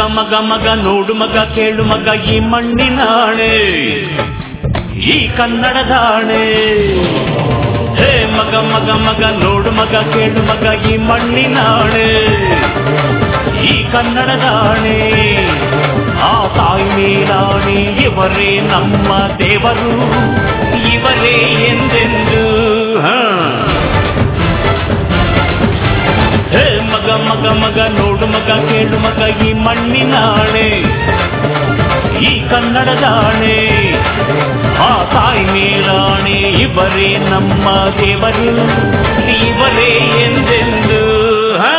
ಮಗ ಮಗ ನೋಡು ಮಗ ಕೇಳು ಮಗ ಈ ಮಣ್ಣಿನಾಣೆ ಈ ಕನ್ನಡದಾಣೆ ಹೇ ಮಗ ಮಗ ಮಗ ನೋಡು ಮಗ ಕೇಳು ಮಗ ಈ ಮಣ್ಣಿನಾಣೆ ಈ ಕನ್ನಡದಾಣೆ ಆ ತಾಯಿ ಮೇಲಾಣೆ ಇವರೇ ನಮ್ಮ ದೇವರು ಇವರೇ ಎಂದೆಂದು ಹಾ ಹೇ ಮಗ ಮಗ ಮಗ ನೋಡು ಮಗ ಕೇಳು ಮಗ ಈ ಮಣ್ಣಿನಾಣೆ ಈ ಕನ್ನಡದಾಣೆ ಆ ತಾಯಿ ಮೇಲಾಣೆ ಇವರೇ ನಮ್ಮ ದೇವರು ಇವರೇ ಎಂದೆಂದು ಹಾ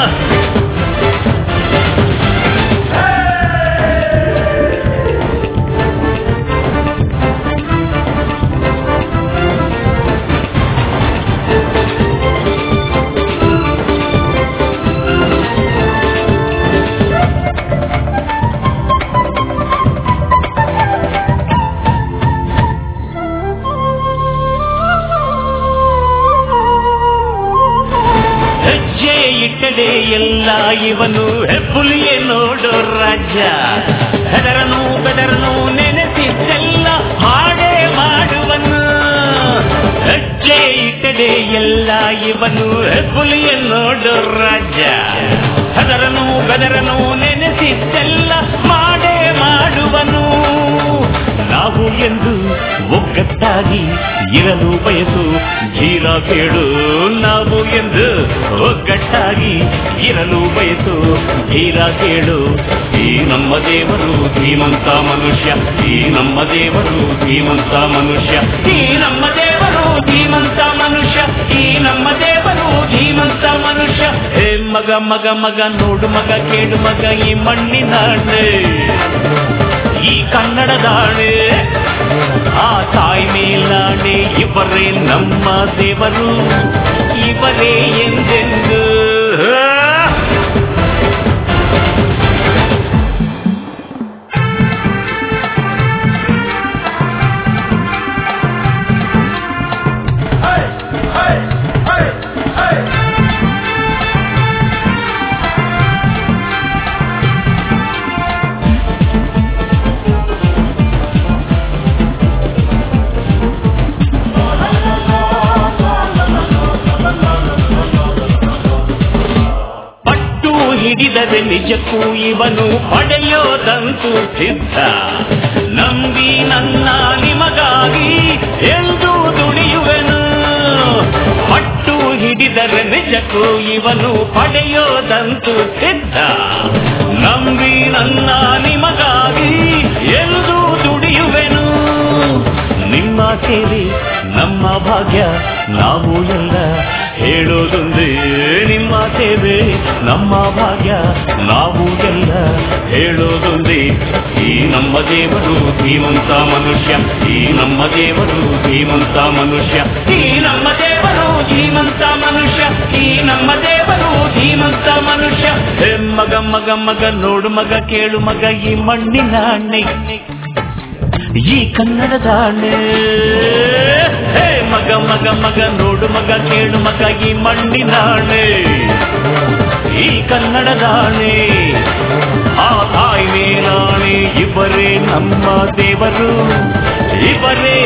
ಹೆಜ್ಜೆ ಇಟ್ಟಡೆ ಎಲ್ಲ ಇವನು ಹೆಬ್ಬುಲಿಯೇ ನೋಡೋ ರಾಜ ಹೆದರನು ಬೆದರನು ನೆನೆಸಿದ್ದೆಲ್ಲ ಹಾಡೇ ಮಾಡುವನು ಹೆಜ್ಜೆ ಇಟ್ಟಡೆ ಎಲ್ಲ ಇವನು ಹೆಬ್ಬುಲಿಯೇ ನೋಡೋ ರಾಜ ಹೆದರನು ಬೆದರನು ನೆನೆಸಿದ್ದೆಲ್ಲ ಮಾಡೇ ಮಾಡುವನು ನಾವು ಎಂದು ಒಗ್ಗಟ್ಟಾಗಿ ಇರಲು ಬಯಸು ಜೀರ ಕೇಳು ನಾವು ಎಂದು ಒಗ್ಗಟ್ಟಾಗಿ ಇರಲು ಬಯಸು ಜೀರ ಕೇಳು ಈ ನಮ್ಮ ದೇವರು ಧೀಮಂತ ಮನುಷ್ಯ ಈ ನಮ್ಮ ದೇವರು ಧೀಮಂತ ಮನುಷ್ಯ ಈ ನಮ್ಮ ದೇವರು ಧೀಮಂತ ಮನುಷ್ಯ ಈ ನಮ್ಮ ದೇವರು ಧೀಮಂತ ಮನುಷ್ಯ ಹೇ ಮಗ ಮಗ ಮಗ ನೋಡು ಮಗ ಕೇಳು ಮಗ ಈ ಮಣ್ಣಿನಾಣೆ ಈ ಕನ್ನಡದಾಣೆ ಆ ತಾಯಿ ಮೇಲಾಣೆ ಇವರೇ ನಮ್ಮ ದೇವರು ಇವರೇ ಎಂದೆಂದು ಪಟ್ಟು ಹಿಡಿದರೆ ನಿಜಕ್ಕೂ ಇವನು ಪಡೆಯೋದಂತೂ ಸಿದ್ಧ ನಂಬಿ ನನ್ನ ನಿಮಗಾಗಿ ಎಂದು ದುಡಿಯುವೆನು ಪಟ್ಟು ಹಿಡಿದರೆ ನಿಜಕ್ಕೂ ಇವನು ಪಡೆಯೋದಂತೂ ಸಿದ್ಧ ನಂಬಿ ನನ್ನ ನಿಮಗಾಗಿ ಎಂದು ದುಡಿಯುವೆನು ನಿಮ್ಮ ಸೇವೆ ನಮ್ಮ ಭಾಗ್ಯ ನಾವು ಎಲ್ಲ ಹೇಳೋದೊಂದೇ ನಿಮ್ಮ ಸೇವೆ ನಮ್ಮ ಭಾಗ್ಯ ನಾವು ಎಲ್ಲ ಹೇಳೋದೊಂದೇ ಈ ನಮ್ಮ ದೇವರು ಧೀಮಂತ ಮನುಷ್ಯ ಈ ನಮ್ಮ ದೇವರು ಧೀಮಂತ ಮನುಷ್ಯ ಈ ನಮ್ಮ ದೇವರು ಧೀಮಂತ ಮನುಷ್ಯ ಈ ನಮ್ಮ ದೇವರು ಧೀಮಂತ ಮನುಷ್ಯ ಹೇ ಮಗ ಮಗ ಮಗ ನೋಡು ಮಗ ಕೇಳು ಮಗ ಈ ಮಣ್ಣಿನ ಅಣ್ಣೆ ಈ ಕನ್ನಡದ ಅಣ್ಣೆ ಹೇ ಮಗ ಮಗ ಮಗ ನೋಡು ಮಗ ಕೇಳು ಮಗ ಈ ಮಣ್ಣಿನಾಣೆ ಈ ಕನ್ನಡದಾಣೆ ಆ ತಾಯಿ ಮೇಲಾಣೆ ಇವರೇ ನಮ್ಮ ದೇವರು ಇವರೇ